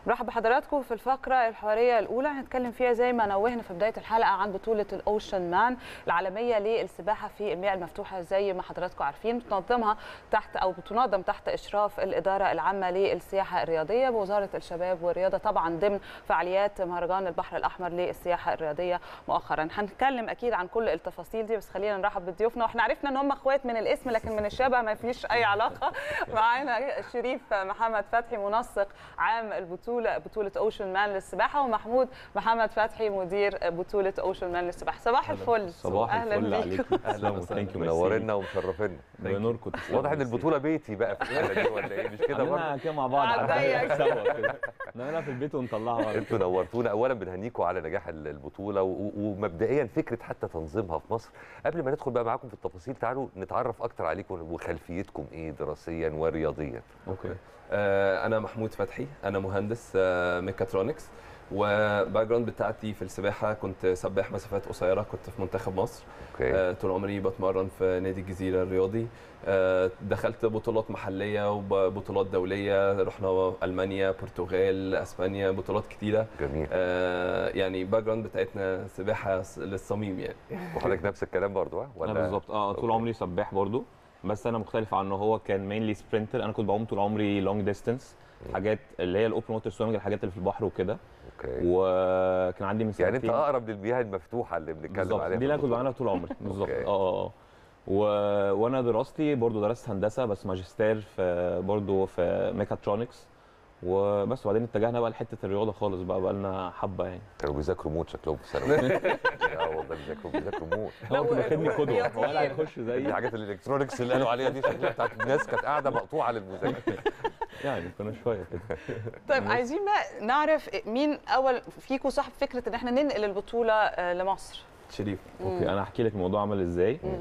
مرحب بحضراتكم في الفقرة الحوارية الأولى هنتكلم فيها زي ما نوهنا في بداية الحلقة عن بطولة الأوشن مان العالمية للسباحة في المياه المفتوحة زي ما حضراتكم عارفين بتنظمها تحت أو بتنظم تحت إشراف الإدارة العامة للسياحة الرياضية بوزارة الشباب والرياضة طبعا ضمن فعاليات مهرجان البحر الأحمر للسياحة الرياضية مؤخرا هنتكلم أكيد عن كل التفاصيل دي بس خلينا نرحب بضيوفنا واحنا عرفنا ان هم اخوات من الاسم لكن من الشبه ما فيش اي علاقه معانا شريف محمد فتحي منسق عام البطوله بطوله اوشن مان للسباحه ومحمود محمد فتحي مدير بطوله اوشن مان للسباحه صباح الفل صباح أهلاً الفل بيكم. عليكم اهلا تسلموا. وسهلا Thank you. منورنا ومشرفينا بنوركم واضح ان البطوله بيتي بقى في الحلقه دي ولا ايه مش كده عاملينها برضه كده مع بعض على الضيق. سوا كده نعملها في البيت ونطلعها بعد انتوا كده. نورتونا اولا بنهنيكم على نجاح ال- البطوله و- و- ومبدئيا فكره حتى تنظيمها في مصر قبل ما ندخل بقى معاكم في التفاصيل تعالوا نتعرف اكتر عليكم وخلفيتكم ايه دراسيا ورياضيا اوكي آه، انا محمود فتحي انا مهندس آه، ميكاترونكس وباك جراوند بتاعتي في السباحه كنت سباح مسافات قصيره كنت في منتخب مصر اوكي آه، طول عمري بتمرن في نادي الجزيره الرياضي آه، دخلت بطولات محليه وبطولات دوليه رحنا المانيا برتغال اسبانيا بطولات كتيره جميل آه، يعني باك جراوند بتاعتنا سباحه للصميم يعني وحضرتك نفس الكلام برضو ها انا بالظبط اه طول أوكي. عمري سباح برضو بس انا مختلف عنه هو كان مينلي سبرنتر انا كنت بعوم طول عمري لونج ديستنس حاجات اللي هي الاوبن ووتر سويمنج الحاجات اللي في البحر وكده اوكي وكان عندي من يعني انت سنتين اقرب للمياه المفتوحه اللي بنتكلم بالظبط عليها دي في اللي انا كنت البطولة. بعملها طول عمري بالظبط أوكي. اه اه اه و... وانا دراستي برضو درست هندسه بس ماجستير في برضو في ميكاترونكس وبس وبعدين اتجهنا بقى لحته الرياضه خالص بقى بقى لنا حبه يعني كانوا بيذاكروا موت شكلهم في ثانوي اه والله بيذاكروا بيذاكروا موت هو كان واخدني قدوه رياضيين. هو قال هيخش دي زيي حاجات الالكترونكس اللي قالوا عليها دي شكلها بتاعت الناس كانت قاعده مقطوعه للمذاكره يعني كنا شويه كده طيب عايزين بقى نعرف مين اول فيكم صاحب فكره ان احنا ننقل البطوله آه، لمصر شريف اوكي انا هحكي لك الموضوع عمل ازاي مم.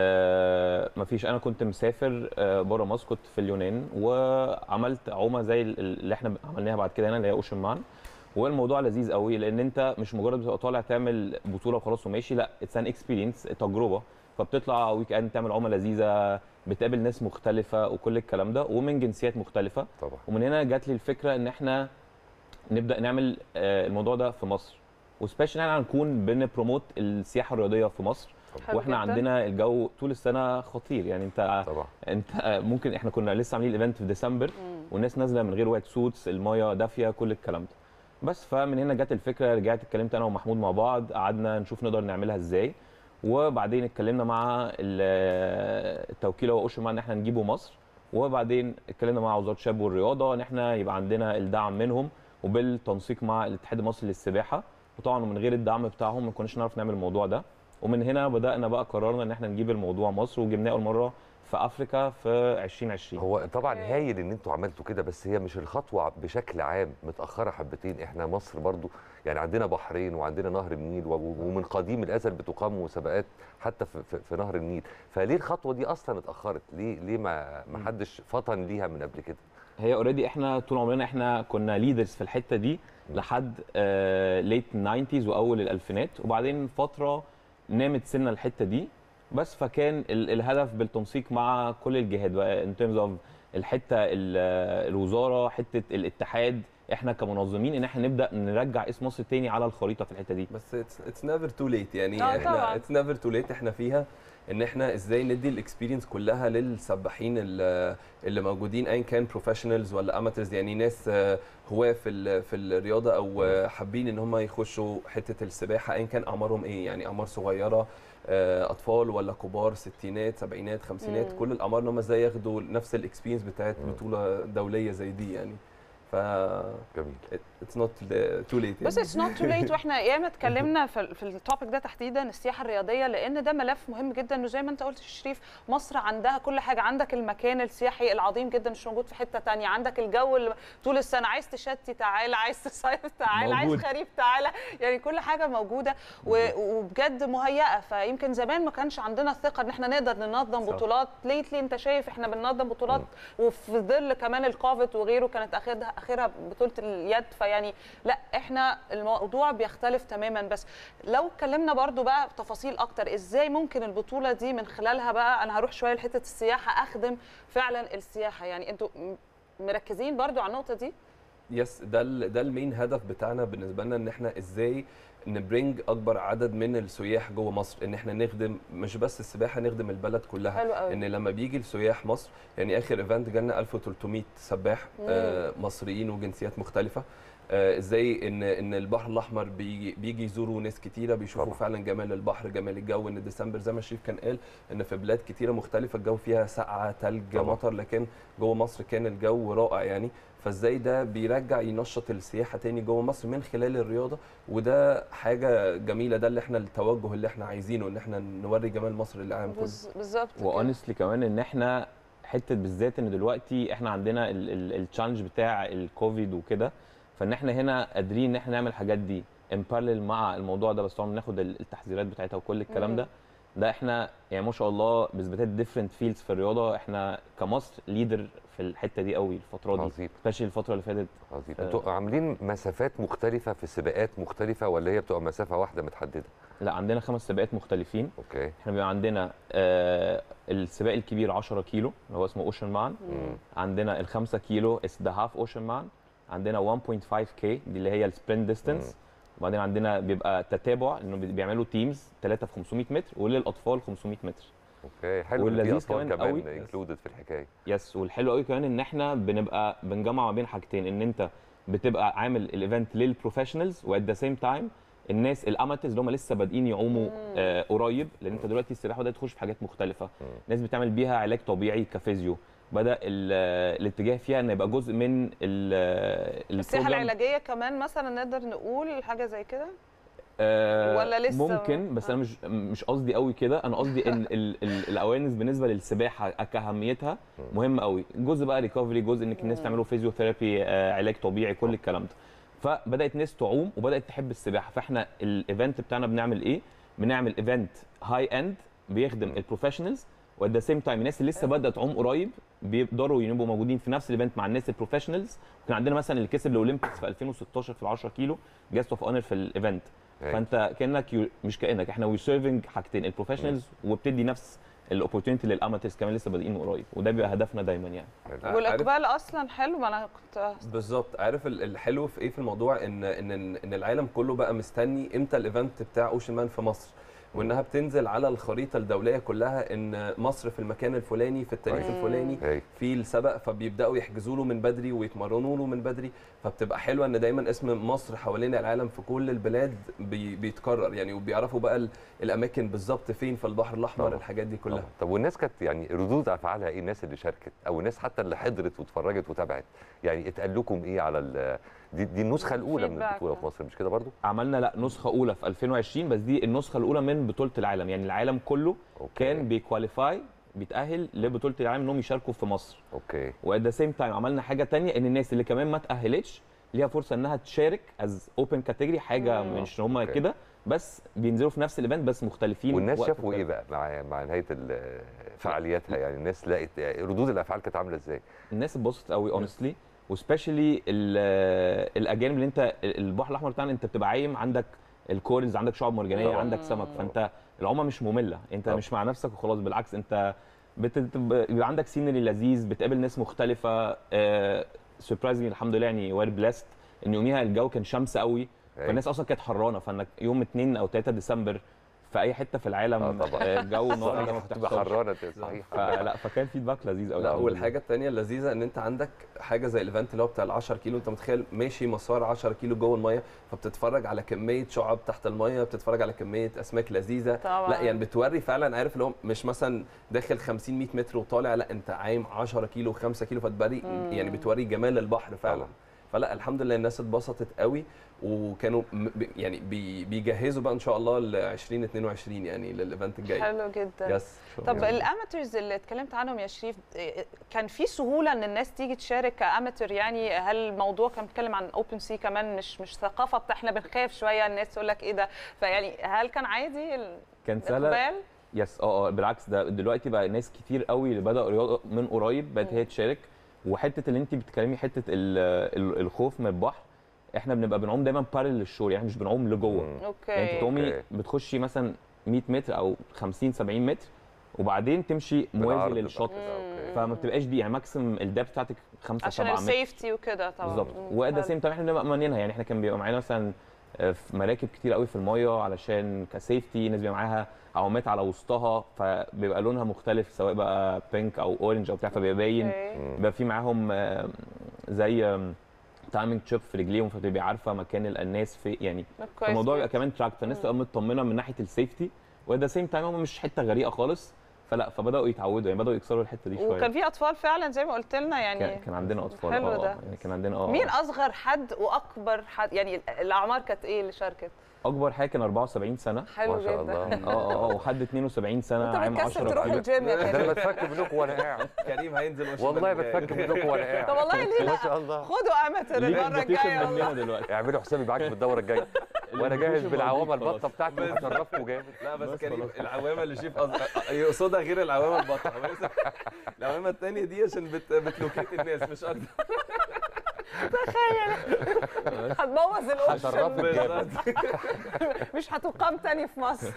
آه مفيش انا كنت مسافر آه بره مصر كنت في اليونان وعملت عومه زي ال- اللي احنا عملناها بعد كده هنا اللي هي اوشن مان والموضوع لذيذ قوي لان انت مش مجرد بتبقى طالع تعمل بطوله وخلاص وماشي لا اتس ان اكسبيرينس تجربه فبتطلع ويك اند تعمل عومه لذيذه بتقابل ناس مختلفه وكل الكلام ده ومن جنسيات مختلفه طبعا ومن هنا جات لي الفكره ان احنا نبدا نعمل آه، الموضوع ده في مصر وسبيشال احنا هنكون بنبروموت السياحه الرياضيه في مصر حلو واحنا جداً. عندنا الجو طول السنه خطير يعني انت طبعا انت ممكن احنا كنا لسه عاملين الايفنت في ديسمبر مم. والناس نازله من غير وايت سوتس المايه دافيه كل الكلام ده بس فمن هنا جت الفكره رجعت اتكلمت انا ومحمود مع بعض قعدنا نشوف نقدر نعملها ازاي وبعدين اتكلمنا مع ال- التوكيل هو اوشن ان احنا نجيبه مصر وبعدين اتكلمنا مع وزاره الشباب والرياضه ان احنا يبقى عندنا الدعم منهم وبالتنسيق مع الاتحاد المصري للسباحه وطبعا من غير الدعم بتاعهم ما كناش نعرف نعمل الموضوع ده ومن هنا بدانا بقى قررنا ان احنا نجيب الموضوع مصر وجبناه اول مره في افريكا في 2020 هو طبعا أوكي. هايل ان انتوا عملتوا كده بس هي مش الخطوه بشكل عام متاخره حبتين احنا مصر برضو يعني عندنا بحرين وعندنا نهر النيل و- ومن قديم الازل بتقام مسابقات حتى في, في, في نهر النيل فليه الخطوه دي اصلا اتاخرت ليه ليه ما ما مم. حدش فطن ليها من قبل كده هي اوريدي احنا طول عمرنا احنا كنا ليدرز في الحته دي لحد ليت 90s واول الالفينات وبعدين فتره نامت سنه الحته دي بس فكان ال- الهدف بالتنسيق مع كل الجهات بقى ان ترمز اوف الحته ال- الوزاره حته الاتحاد احنا كمنظمين ان احنا نبدا نرجع اسم مصر تاني على الخريطه في الحته دي بس اتس نيفر تو ليت يعني آه، طبعاً. احنا اتس نيفر تو ليت احنا فيها ان احنا ازاي ندي الاكسبيرينس كلها للسباحين اللي اللي موجودين ايا كان بروفيشنالز ولا اماتيرز يعني ناس آه، هواه في ال- في الرياضه او آه، حابين ان هم يخشوا حته السباحه ايا كان اعمارهم ايه يعني اعمار صغيره آه، اطفال ولا كبار ستينات سبعينات خمسينات مم. كل الاعمار ان هم ازاي ياخدوا نفس الاكسبيرينس بتاعت مم. بطوله دوليه زي دي يعني ف جميل اتس نوت تو ليت بس اتس نوت تو ليت واحنا ياما اتكلمنا في, في التوبيك ده تحديدا السياحه الرياضيه لان ده ملف مهم جدا انه زي ما انت قلت يا شريف مصر عندها كل حاجه عندك المكان السياحي العظيم جدا مش موجود في حته تانية عندك الجو اللي طول السنه عايز تشتي تعالى عايز تصيف تعالى عايز موجود. خريف تعالى يعني كل حاجه موجوده و- وبجد مهيئه فيمكن زمان ما كانش عندنا الثقه ان احنا نقدر ننظم صح. بطولات ليتلي انت شايف احنا بننظم بطولات وفي ظل كمان الكوفيد وغيره كانت اخرها اخرها بطوله اليد فيعني لا احنا الموضوع بيختلف تماما بس لو اتكلمنا برضو بقى بتفاصيل اكتر ازاي ممكن البطوله دي من خلالها بقى انا هروح شويه لحته السياحه اخدم فعلا السياحه يعني انتوا م- مركزين برضو على النقطه دي يس ده ال- ده المين هدف بتاعنا بالنسبه لنا ان احنا ازاي نبرنج اكبر عدد من السياح جوه مصر ان احنا نخدم مش بس السباحه نخدم البلد كلها حلو قوي ان لما بيجي السياح مصر يعني اخر ايفنت جالنا 1300 سباح آه مصريين وجنسيات مختلفه آه ازاي ان ان البحر الاحمر بيجي بيجي يزوروا ناس كتيره بيشوفوا طبعا. فعلا جمال البحر جمال الجو ان ديسمبر زي ما الشريف كان قال ان في بلاد كتيره مختلفه الجو فيها سقعه ثلج طبعا. مطر لكن جوه مصر كان الجو رائع يعني فازاي ده بيرجع ينشط السياحه تاني جوه مصر من خلال الرياضه وده حاجه جميله ده اللي احنا التوجه اللي احنا عايزينه ان احنا نوري جمال مصر للعالم كله بز- بالظبط كده. واونستلي كمان ان احنا حته بالذات ان دلوقتي احنا عندنا التشالنج بتاع الكوفيد وكده فان احنا هنا قادرين ان احنا نعمل الحاجات دي ان بارلل مع الموضوع ده بس طبعا بناخد ال- التحذيرات بتاعتها وكل الكلام مم. ده ده احنا يعني ما شاء الله باثباتات ديفرنت فيلدز في الرياضه احنا كمصر ليدر في الحته دي قوي الفتره دي عظيم سبيشالي الفتره اللي فاتت عظيم آه. انتوا عاملين مسافات مختلفه في سباقات مختلفه ولا هي بتبقى مسافه واحده متحدده لا عندنا خمس سباقات مختلفين اوكي احنا بيبقى عندنا آه السباق الكبير 10 كيلو اللي هو اسمه اوشن مان مم. عندنا ال 5 كيلو اس ذا هاف اوشن مان عندنا 1.5 كي دي اللي هي السبرنت ديستانس وبعدين عندنا بيبقى تتابع انه بي- بيعملوا تيمز 3 في 500 متر وللاطفال 500 متر اوكي حلو إن في واللذيذ اطفال كمان كمان قوي. انكلودد في الحكايه يس والحلو قوي كمان ان احنا بنبقى بنجمع ما بين حاجتين ان انت بتبقى عامل الايفنت للبروفيشنالز وات ذا سيم تايم الناس الاماتيز اللي هم لسه بادئين يعوموا آه قريب لان انت دلوقتي السباحه بدات تخش في حاجات مختلفه مم. ناس بتعمل بيها علاج طبيعي كفيزيو بدا ال- الاتجاه فيها ان يبقى جزء من ال- السياحه البروجرام. العلاجيه كمان مثلا نقدر نقول حاجه زي كده آه، ولا لسه؟ ممكن بس آه. انا مش مش قصدي قوي كده انا قصدي ان الاويرنس بالنسبه للسباحه كاهميتها مهم قوي جزء بقى ريكفري جزء انك الناس تعملوا فيزيوثيرابي آه، علاج طبيعي كل الكلام ده فبدات ناس تعوم وبدات تحب السباحه فاحنا الايفنت بتاعنا بنعمل ايه بنعمل ايفنت هاي اند بيخدم البروفيشنالز وات ذا سيم تايم الناس اللي لسه بادئه تعوم قريب بيقدروا يبقوا موجودين في نفس الايفنت مع الناس البروفيشنالز كان عندنا مثلا اللي كسب الاولمبيكس في 2016 في ال 10 كيلو جاست اوف اونر في الايفنت أيوة. فانت كانك يو مش كانك احنا وي سيرفنج حاجتين البروفيشنالز وبتدي نفس الاوبورتيونيتي للاماتيرز كمان لسه بادئين من قريب وده بيبقى هدفنا دايما يعني عارف- والاقبال اصلا حلو ما انا كنت بالظبط عارف ال- الحلو في ايه في الموضوع ان ان ان العالم كله بقى مستني امتى الايفنت بتاع اوشن مان في مصر وانها بتنزل على الخريطه الدوليه كلها ان مصر في المكان الفلاني في التاريخ مم. الفلاني هي. في السبق فبيبداوا يحجزوا له من بدري ويتمرنوا له من بدري فبتبقى حلوه ان دايما اسم مصر حوالين العالم في كل البلاد بي بيتكرر يعني وبيعرفوا بقى ال- الاماكن بالظبط فين في البحر الاحمر طبعا. الحاجات دي كلها طبعا. طب والناس كانت يعني ردود افعالها ايه الناس اللي شاركت او الناس حتى اللي حضرت واتفرجت وتابعت يعني اتقال لكم ايه على ال- دي, دي النسخه الاولى من Feedback. البطوله في مصر مش كده برضو عملنا لا نسخه اولى في 2020 بس دي النسخه الاولى من بطوله العالم يعني العالم كله أوكي. كان بيكواليفاي بيتاهل لبطوله العالم انهم يشاركوا في مصر اوكي وات ذا سيم تايم عملنا حاجه تانية ان الناس اللي كمان ما تاهلتش ليها فرصه انها تشارك از اوبن كاتيجوري حاجه مم. مش هم أوكي. كده بس بينزلوا في نفس الايفنت بس مختلفين والناس وقت شافوا ايه مختلف. بقى مع مع نهايه ال- فعالياتها يعني الناس لقت ردود الافعال كانت عامله ازاي الناس اتبسطت قوي اونستلي وسبيشالي الاجانب اللي انت البحر الاحمر بتاعنا انت بتبقى عايم عندك الكورز عندك شعاب مرجانيه طبعاً. عندك سمك فانت العومه مش ممله انت طبعاً. مش مع نفسك وخلاص بالعكس انت بت- بيبقى عندك سينري لذيذ بتقابل ناس مختلفه سربرايزنج الحمد لله يعني وير بليست ان يوميها الجو كان شمس قوي أيوة. فالناس اصلا كانت حرانه فانك يوم 2 او 3 ديسمبر في اي حته في العالم آه طبعاً. آه، الجو نار ده ما تبقى بتحصلش حرانه صحيح فلا فكان فيدباك لذيذ قوي لا والحاجه الثانيه اللذيذه ان انت عندك حاجه زي الايفنت اللي هو بتاع ال 10 كيلو انت متخيل ماشي مسار 10 كيلو جوه الميه فبتتفرج على كميه شعاب تحت الميه بتتفرج على كميه اسماك لذيذه طبعا لا يعني بتوري فعلا عارف اللي هو مش مثلا داخل 50 100 متر وطالع لا انت عايم 10 كيلو 5 كيلو فتبري مم. يعني بتوري جمال البحر فعلا طبعاً. فلا الحمد لله الناس اتبسطت قوي وكانوا م- ب- يعني بي- بيجهزوا بقى ان شاء الله ل 2022 يعني للايفنت الجاي حلو جدا يس طب جميل. الاماتورز اللي اتكلمت عنهم يا شريف إيه، كان في سهوله ان الناس تيجي تشارك كاماتور يعني هل الموضوع كان بيتكلم عن اوبن سي كمان مش مش ثقافه بتاع احنا بنخاف شويه الناس تقول لك ايه ده فيعني هل كان عادي ال- كان سهله الاقبال يس اه اه بالعكس ده دلوقتي بقى ناس كتير قوي اللي بدأوا رياضه من قريب بقت هي تشارك وحته اللي انت بتتكلمي حته ال- ال- الخوف من البحر احنا بنبقى بنعوم دايما بارل للشور يعني مش بنعوم لجوه مم. اوكي يعني انت بتعومي أوكي. بتخشي مثلا 100 متر او 50 70 متر وبعدين تمشي موازي بالعرض بقى للشط كده، أوكي. فما بتبقاش دي يعني ماكسيمم الدبس بتاعتك 5 عشان 7 متر السيفتي وكده طبعا بالظبط مم، وات ذا حلو. سيم تايم احنا بنبقى مأمنينها يعني احنا كان بيبقى معانا مثلا آه، في مراكب كتير قوي في المايه علشان كسيفتي ناس بيبقى معاها عوامات على وسطها فبيبقى لونها مختلف سواء بقى بينك او اورنج او بتاع فبيبقى باين أوكي. بيبقى في معاهم آه، زي تايمنج تشيب في رجليهم فبتبقى عارفه مكان القناص في يعني كويس الموضوع جدا. بيبقى كمان تراك فالناس تبقى مطمنه من ناحيه السيفتي وات ذا سيم تايم هم مش حته غريقه خالص فلا فبداوا يتعودوا يعني بداوا يكسروا الحته دي شويه وكان في اطفال فعلا زي ما قلت لنا يعني كان, كان عندنا اطفال حلو اه ده. آه، يعني كان عندنا اه مين اصغر حد واكبر حد يعني الاعمار كانت ايه اللي شاركت اكبر حاجه كان 74 سنه حلو ما شاء جدا الله اه اه اه وحد 72 سنه انت عام بتكسل 10 تروح كيلو. الجيم يا ده انا كريم بتفك منكم وانا قاعد كريم هينزل وش والله الجاي. بتفك منكم وانا قاعد طب والله ليه ما لا شاء الله خدوا امتر ليك المره invitation الجايه مننا والله دلوقتي اعملوا حسابي معاك في الدوره الجايه وانا جاهز الinvitation بالعوامه موجود خلاص. البطه بتاعتي وهشرفكم جامد لا بس, بس كريم خلاص. العوامه اللي شيف قصد... يقصدها غير العوامه البطه بس العوامه الثانيه دي عشان بت... بتلوكيت الناس مش اكتر هتبوظ الاوبشن هشرفك جامد مش هتقام تاني في مصر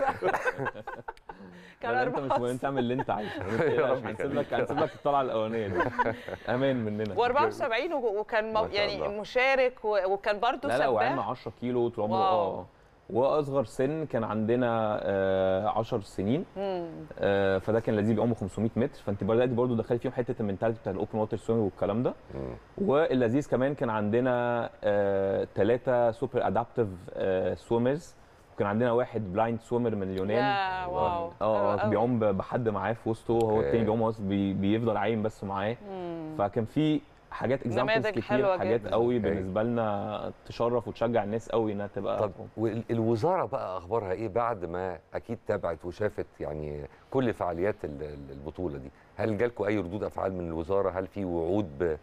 كان لا، انت مش مهم 4 تعمل اللي انت عايزه ما تقلقش، هنسيب لك هنسيب لك الطلعه الاولانيه دي امان مننا و74 وكان ما مو- شاء يعني الله. مشارك و- وكان برضو لا لا وعمل سباح 10 كيلو طول عمره واو. اه واصغر سن كان عندنا آه 10 سنين مم. آه فده كان لذيذ بيعوم 500 متر فانت بدات برضه دخلت فيهم حته المنتاليتي بتاع الاوبن ووتر سويمنج والكلام ده مم. واللذيذ كمان كان عندنا ثلاثه سوبر ادابتيف سويمرز وكان عندنا واحد بلايند سويمر من اليونان يا واو حلو اه قوي. بيعوم ب- بحد معاه في وسطه هو أوكي. التاني بيعوم وسط- بي بيفضل عايم بس معاه مم. فكان في حاجات اكزامبلز نماذج كتير حلوة حاجات جدا. قوي أوكي. بالنسبه لنا تشرف وتشجع الناس قوي انها تبقى طب والوزاره بقى اخبارها ايه بعد ما اكيد تابعت وشافت يعني كل فعاليات ال- ال- البطوله دي هل جالكم اي ردود افعال من الوزاره هل في وعود ب-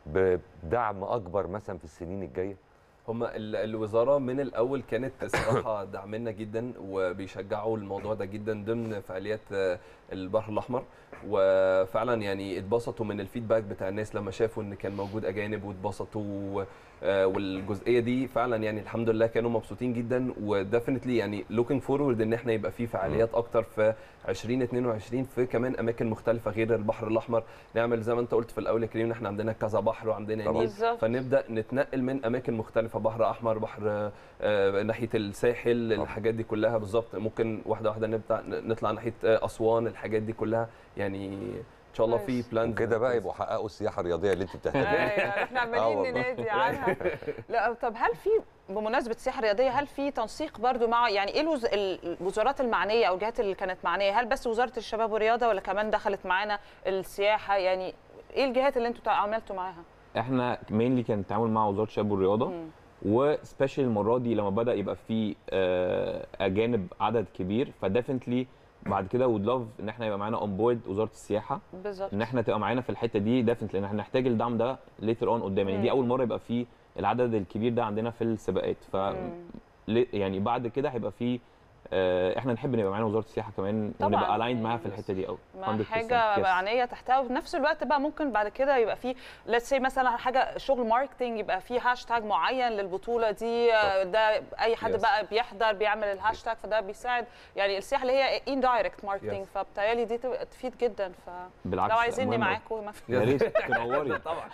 بدعم اكبر مثلا في السنين الجايه هم ال- الوزاره من الاول كانت صراحه دعمنا جدا وبيشجعوا الموضوع ده جدا ضمن فعاليات آه، البحر الاحمر وفعلا يعني اتبسطوا من الفيدباك بتاع الناس لما شافوا ان كان موجود اجانب واتبسطوا آه، والجزئيه دي فعلا يعني الحمد لله كانوا مبسوطين جدا وديفنتلي يعني لوكينج فورورد ان احنا يبقى في فعاليات اكتر في 2022 في كمان اماكن مختلفه غير البحر الاحمر نعمل زي ما انت قلت في الاول يا كريم ان احنا عندنا كذا بحر وعندنا طبعاً. نيل بالظبط فنبدا نتنقل من اماكن مختلفه بحر احمر بحر آه، ناحيه الساحل طبعا. الحاجات دي كلها بالظبط ممكن واحده واحده نبدا نطلع ناحيه آه، اسوان الحاجات دي كلها يعني ان شاء الله في كويس. بلان وكده بقى يبقوا حققوا السياحه الرياضيه اللي انت بتهتمي ايوه احنا آه عمالين والله. ننادي عنها لا طب هل في بمناسبه السياحه الرياضيه هل في تنسيق برضو مع يعني ايه الوز... الوزارات المعنيه او الجهات اللي كانت معنيه هل بس وزاره الشباب والرياضه ولا كمان دخلت معانا السياحه يعني ايه الجهات اللي انتوا عملتوا معاها احنا مينلي كان التعامل مع وزاره الشباب والرياضه مم. وسبيشال المره دي لما بدا يبقى في آه، اجانب عدد كبير فديفنتلي بعد كده وود لاف ان احنا يبقى معانا اون بورد وزاره السياحه بالظبط ان احنا تبقى معانا في الحته دي ديفنتلي لان احنا هنحتاج الدعم ده ليتر اون قدام يعني مم. دي اول مره يبقى في العدد الكبير ده عندنا في السباقات ف مم. ليه- يعني بعد كده هيبقى في آه، احنا نحب نبقى معانا وزاره السياحه كمان طبعاً. ونبقى الايند معاها في الحته دي قوي ما حاجه معنيه تحتها وفي نفس الوقت بقى ممكن بعد كده يبقى في ليتس سي مثلا حاجه شغل ماركتنج يبقى في هاشتاج معين للبطوله دي آه، ده اي حد Yes. بقى بيحضر بيعمل الهاشتاج فده بيساعد يعني السياحه اللي هي اندايركت ماركتنج Yes. فبتهيألي دي تبقى تفيد جدا ف بالعكس لو عايزيني مهم أوي. معاكم ما في يا ريت تنوري طبعا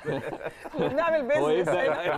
بنعمل هو بيزنس يبدا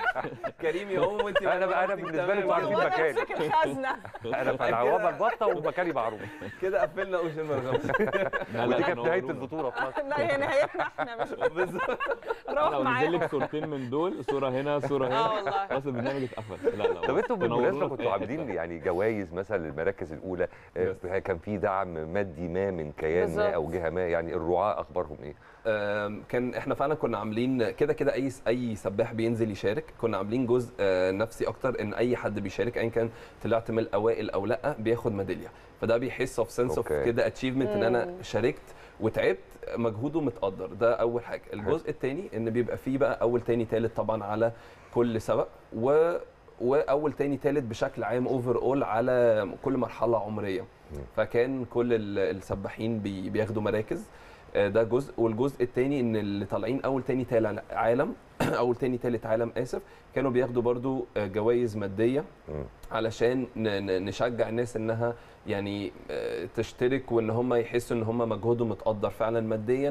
كريم يقوم وانت أنا بقى- أنا بالنسبة لي تمام. تعرفين وانا مكاني. امسك الخزنه انا في العوامه البطه ومكاني معروف كده قفلنا اوشن مرغب لا، لا، ودي كانت نهايه تنورونا. البطوله في مصر لا هي نهايتنا احنا مش بالظبط روح لو نزل معاهم لك صورتين من دول صوره هنا صوره اه هنا والله خلاص البرنامج اتقفل لا لا طب انتوا تنورونا بالمناسبه في كنتوا أي عاملين حتة. يعني جوائز مثلا للمراكز الاولى آه، كان في دعم مادي ما من كيان بالظبط. ما او جهه ما يعني الرعاه اخبارهم ايه؟ آم، كان احنا فعلا كنا عاملين كده كده اي اي سباح بينزل يشارك كنا عاملين جزء آه، نفسي اكتر ان اي حد بيشارك ايا كان طلعت من الاوائل او لا بياخد ميداليه فده بيحس اوف سنس اوف أوكي. كده اتشيفمنت ان انا مم. شاركت وتعبت مجهوده متقدر ده اول حاجه الجزء الثاني ان بيبقى فيه بقى اول تاني تالت طبعا على كل سبق و واول تاني تالت بشكل عام اوفر اول على كل مرحله عمريه مم. فكان كل ال- السباحين بي- بياخدوا مراكز آه، ده جزء والجزء الثاني ان اللي طالعين اول تاني تالت عالم اول تاني تالت عالم اسف كانوا بياخدوا برضو جوائز ماديه مم. علشان ن- ن- نشجع الناس انها يعني آه، تشترك وان هم يحسوا ان هم مجهودهم متقدر فعلا ماديا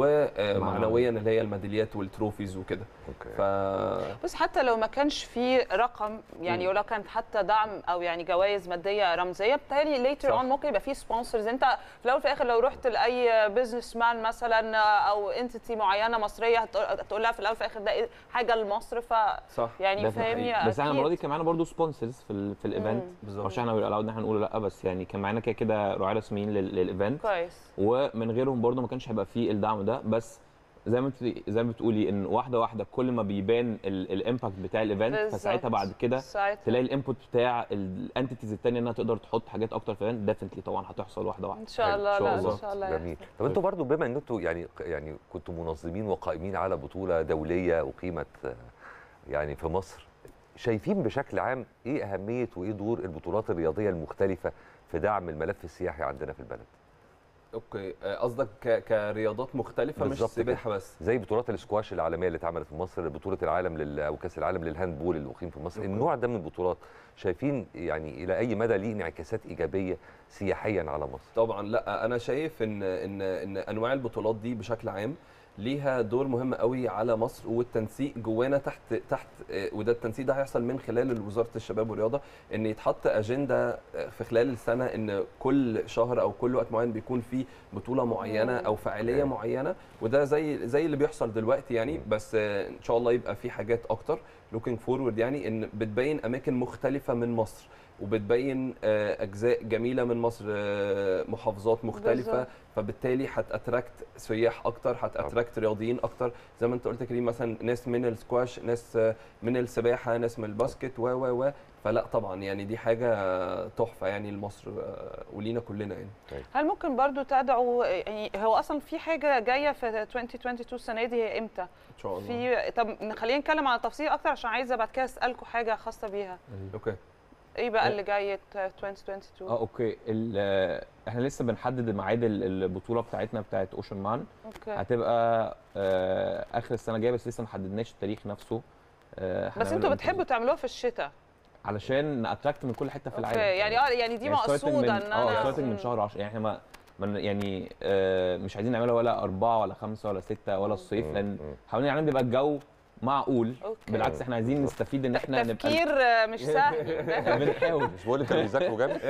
ومعنويا اللي هي الميداليات والتروفيز وكده اوكي ف بس حتى لو ما كانش في رقم يعني مم. ولو كانت حتى دعم او يعني جوائز ماديه رمزيه بالتالي ليتر صح. اون ممكن يبقى في سبونسرز انت في الاول وفي الاخر لو رحت لاي بزنس مان مثلا او انتيتي معينه مصريه هتقول هتقول لها في الاول وفي الاخر ده إيه؟ حاجه لمصر ف صح يعني ده فاهمني حقيقي. بس احنا أكيد. المره دي كان معانا برضه سبونسرز في ال في الايفنت مم. بالظبط عشان احنا الاود ان احنا نقول لا بس يعني كان معانا كده كده رعاة رسميين لل- للايفنت كويس ومن غيرهم برضه ما كانش هيبقى فيه الدعم ده بس زي ما انت زي ما بتقولي ان واحده واحده كل ما بيبان الامباكت بتاع الايفنت بالظبط. فساعتها بعد كده ساعتها. تلاقي الانبوت بتاع الانتيتيز الثانيه انها تقدر تحط حاجات اكتر في الايفنت ديفنتلي طبعا هتحصل واحده واحده ان شاء حلو. الله إن شاء لا الله. ان شاء الله جميل يحصل. طب انتوا برضو بما ان انتوا يعني يعني كنتوا منظمين وقائمين على بطوله دوليه اقيمت آه، يعني في مصر شايفين بشكل عام ايه اهميه وايه دور البطولات الرياضيه المختلفه في دعم الملف السياحي عندنا في البلد اوكي آه، قصدك ك- كرياضات مختلفه مش بالظبط كده. سباحه بس زي بطولات الاسكواش العالميه اللي اتعملت في مصر بطوله العالم لل او كاس العالم للهاندبول اللي اقيم في مصر النوع ده من البطولات شايفين يعني الى اي مدى ليه انعكاسات ايجابيه سياحيا على مصر طبعا لا انا شايف ان ان ان انواع البطولات دي بشكل عام ليها دور مهم قوي على مصر والتنسيق جوانا تحت تحت آه، وده التنسيق ده هيحصل من خلال وزاره الشباب والرياضه ان يتحط اجنده آه، في خلال السنه ان كل شهر او كل وقت معين بيكون في بطوله معينه مم. او فعاليه أوكي. معينه وده زي زي اللي بيحصل دلوقتي يعني مم. بس آه، ان شاء الله يبقى في حاجات اكتر لوكينج فورورد يعني ان بتبين اماكن مختلفه من مصر وبتبين آه، اجزاء جميله من مصر آه، محافظات مختلفه بالظبط. فبالتالي هتاتراكت سياح اكتر هتاتراكت رياضيين اكتر زي ما انت قلت كريم مثلا ناس من السكواش ناس آه، من السباحه ناس من الباسكت و و و فلا طبعا يعني دي حاجه تحفه يعني لمصر آه، ولينا كلنا يعني هل ممكن برضو تدعو يعني هو اصلا في حاجه جايه في 2022 السنه دي هي امتى؟ ان شاء الله في طب خلينا نتكلم على تفاصيل اكتر عشان عايزه بعد كده اسالكم حاجه خاصه بيها اوكي ايه بقى أه. اللي جاي 2022 اه اوكي ال- احنا لسه بنحدد ميعاد ال- البطوله بتاعتنا بتاعت اوشن مان اوكي هتبقى آه، اخر السنه الجايه بس لسه ما حددناش التاريخ نفسه آه، بس هنعمله انتوا إمتى بتحبوا تعملوها في الشتاء علشان ناتراكت من كل حته في العالم اوكي يعني اه يعني دي يعني starting مقصوده من ان اه انا ستارتنج من مم. شهر 10 يعني احنا ما من يعني آه مش عايزين نعملها ولا أربعة ولا خمسة ولا ستة ولا الصيف مم. لأن مم. حاوالين العالم بيبقى الجو معقول اوكي بالعكس احنا عايزين بالظبط. نستفيد ان احنا نبقى تفكير آه، مش سهل بنحاول مش بقول لك بيذاكروا جامد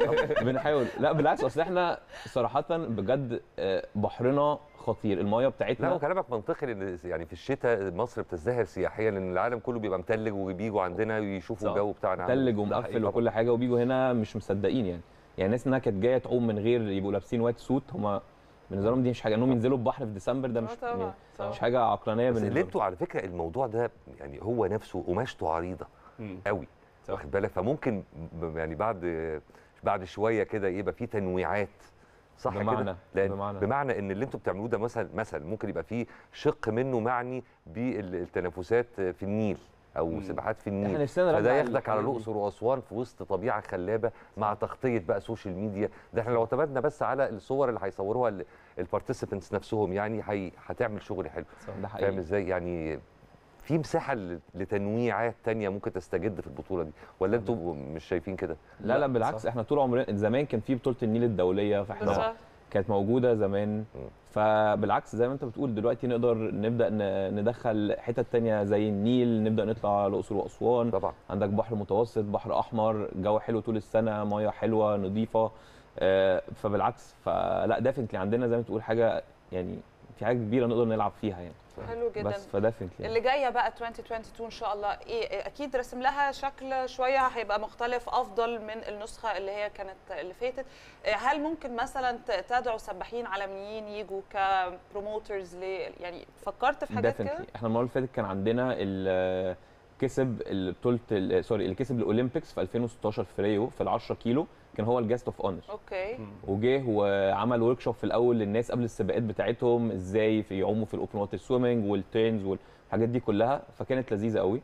بنحاول لا بالعكس اصل احنا صراحة بجد آه، بحرنا خطير المايه لا بتاعتنا هو كلامك منطقي لان يعني في الشتاء مصر بتزدهر سياحيا لان العالم كله بيبقى متلج وبيجوا عندنا يشوفوا صح. الجو بتاعنا عامل تلج إزاي. ومقفل حقيقي. وكل حاجه وبيجوا هنا مش مصدقين يعني يعني الناس انها كانت جايه تعوم من غير يبقوا لابسين وايت سوت هم بالنسبه لهم دي مش حاجه انهم ينزلوا البحر في ديسمبر ده مش آه طبعا مش طبعا. حاجه عقلانيه بس بالنسبه اللي لهم انتوا على فكره الموضوع ده يعني هو نفسه قماشته عريضه مم. قوي صح. واخد بالك فممكن ب- يعني بعد بعد شويه كده يبقى في تنويعات صح بمعنى- كده لأن بمعنى. بمعنى ان اللي انتوا بتعملوه ده مثلا مثلا ممكن يبقى فيه شق منه معني بالتنافسات في النيل او مم. سباحات في احنا النيل نفسنا فده نرجع ياخدك على الحاجات دي. الاقصر واسوان في وسط طبيعه خلابه مع تغطيه بقى سوشيال ميديا ده احنا لو اعتمدنا بس على الصور اللي هيصوروها البارتيسيبنتس نفسهم يعني هي هتعمل شغل حلو ده فاهم حقيقي ازاي يعني في مساحه ل- لتنويعات تانية ممكن تستجد في البطوله دي ولا انتوا مش شايفين كده لا لا لا، بالعكس صح. احنا طول عمرنا زمان كان في بطوله النيل الدوليه فاحنا بالظبط كانت موجوده زمان مم. فبالعكس زي ما انت بتقول دلوقتي نقدر نبدا ن- ندخل حتت تانية زي النيل نبدا نطلع الاقصر واسوان طبعا عندك بحر متوسط بحر احمر جو حلو طول السنه ميه حلوه نظيفه آه، فبالعكس فلا ديفنتلي عندنا زي ما تقول حاجه يعني في حاجه كبيره نقدر نلعب فيها يعني حلو جدا بس فديفنتلي اللي جايه بقى 2022 ان شاء الله ايه اكيد رسم لها شكل شويه هيبقى مختلف افضل من النسخه اللي هي كانت اللي فاتت إيه، هل ممكن مثلا ت- تدعو سباحين عالميين يجوا كبروموترز ل يعني فكرت في حاجات كده ديفنتلي احنا المره اللي فاتت كان عندنا ال- كسب بطوله ال- سوري اللي كسب الاولمبيكس في 2016 في ريو في ال 10 كيلو كان هو الجاست اوف اونر اوكي مم. وجه وعمل ورك شوب في الاول للناس قبل السباقات بتاعتهم ازاي في يعوموا في الاوبن ووتر سويمنج والتيرنز والحاجات دي كلها فكانت لذيذه قوي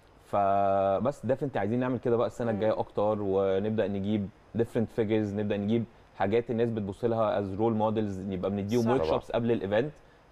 فبس ديفنتلي عايزين نعمل كده بقى السنه مم. الجايه اكتر ونبدا نجيب ديفرنت فيجرز نبدا نجيب حاجات الناس بتبص لها از رول موديلز نبقى بنديهم صح. ورك شوبس قبل الايفنت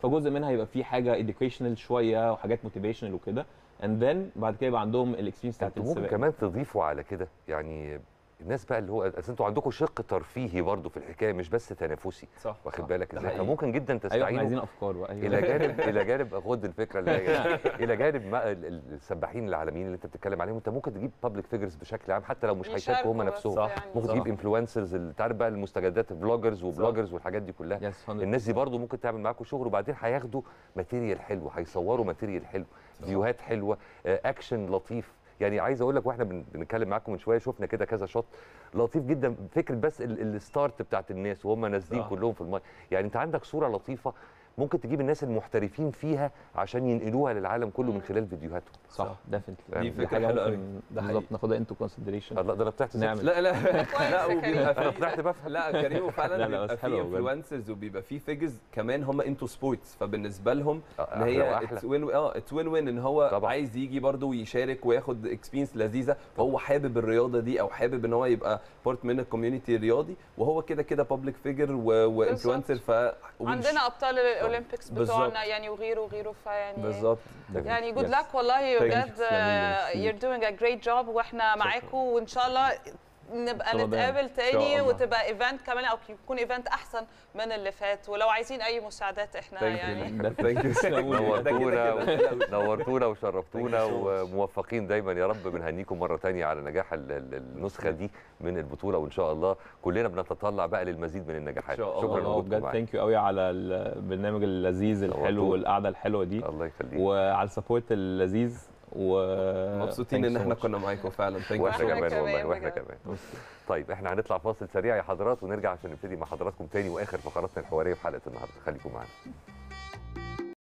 فجزء منها يبقى فيه حاجه educational شويه وحاجات motivational وكده and then بعد كده يبقى عندهم الاكسبيرينس بتاعت انتوا ممكن السباق كمان تضيفوا على كده يعني الناس بقى اللي هو اصل انتوا عندكم شق ترفيهي برضو في الحكايه مش بس تنافسي صح واخد بالك ده ازاي حقيقي. فممكن جدا ايوه احنا تستعينوا عايزين افكار بقى أيوة. الى جانب الى جانب خد الفكره اللي هي الى جانب ما ال- ال- السباحين العالميين اللي انت بتتكلم عليهم انت ممكن تجيب بابليك فيجرز بشكل عام حتى لو مش هيشاركوا هم يشاركوا بس نفسهم صح. يعني. ممكن صح. تجيب انفلونسرز اللي تعرف بقى المستجدات البلوجرز وبلوجرز والحاجات دي كلها Yes, 100%. الناس دي برضو ممكن تعمل معاكم شغل وبعدين هياخدوا ماتيريال حلو هيصوروا ماتيريال حلو فيديوهات حلوه آه، اكشن لطيف يعني عايز اقول لك واحنا بن- بنتكلم معاكم من شويه شفنا كده كذا شوت لطيف جدا فكره بس ال- الستارت بتاعت الناس وهم نازلين صح. كلهم في الماء يعني انت عندك صوره لطيفه ممكن تجيب الناس المحترفين فيها عشان ينقلوها للعالم كله من خلال فيديوهاتهم صح صح. definitely دي دي فكرة حاجه حلوة ممكن أوي. ده بالظبط حقيقي. ناخدها انتو كونسيدريشن الله ده انا طلعت نعمل. لا لا لا كويس يا وبيبقى انا في طلعت بفهم لا كريم وفعلا لا، لا، بيبقى بس في حلوة بجد. انفلونسرز وبيبقى في فيجرز كمان هم انتو سبورتس فبالنسبه لهم ان أحلى هي وأحلى. اتس وين اه اتس وين وين ان هو طبعا. عايز يجي برضه ويشارك وياخد اكسبيرينس لذيذه فهو حابب الرياضه دي او حابب ان هو يبقى بارت من الكوميونتي الرياضي وهو كده كده بابليك فيجر وانفلونسر ف عندنا ابطال الاولمبيكس بالظبط. بتوعنا يعني وغيره وغيره فيعني بالظبط يعني جود Yes. لك والله Thank you. بجد تسلمي لي. you're doing a great job واحنا معاكم وان شاء الله نبقى إن شاء الله نتقابل شاء تاني الله. وتبقى ايفنت كمان او يكون ايفنت احسن من اللي فات ولو عايزين اي مساعدات احنا Thank you. يعني ثانك يو نورتونا نورتونا وشرفتونا Thank you so much. وموفقين دايما يا رب بنهنيكم مره تانية على نجاح ال- ال- النسخه دي من البطوله وان شاء الله كلنا بنتطلع بقى للمزيد من النجاحات إن شاء الله. شكرا والله لوجودكم بجد معانا ثانك يو قوي على البرنامج اللذيذ الحلو نورتونا. والقعده الحلوه دي الله يخليك وعلى السبورت اللذيذ و مبسوطين thank ان you so احنا much. كنا معاكم فعلا ثانك يو واحنا وإحنا كمان والله كمان واحنا بجد. كمان طيب احنا هنطلع فاصل سريع يا حضرات ونرجع عشان نبتدي مع حضراتكم تاني واخر فقراتنا الحواريه في حلقه النهارده خليكم معانا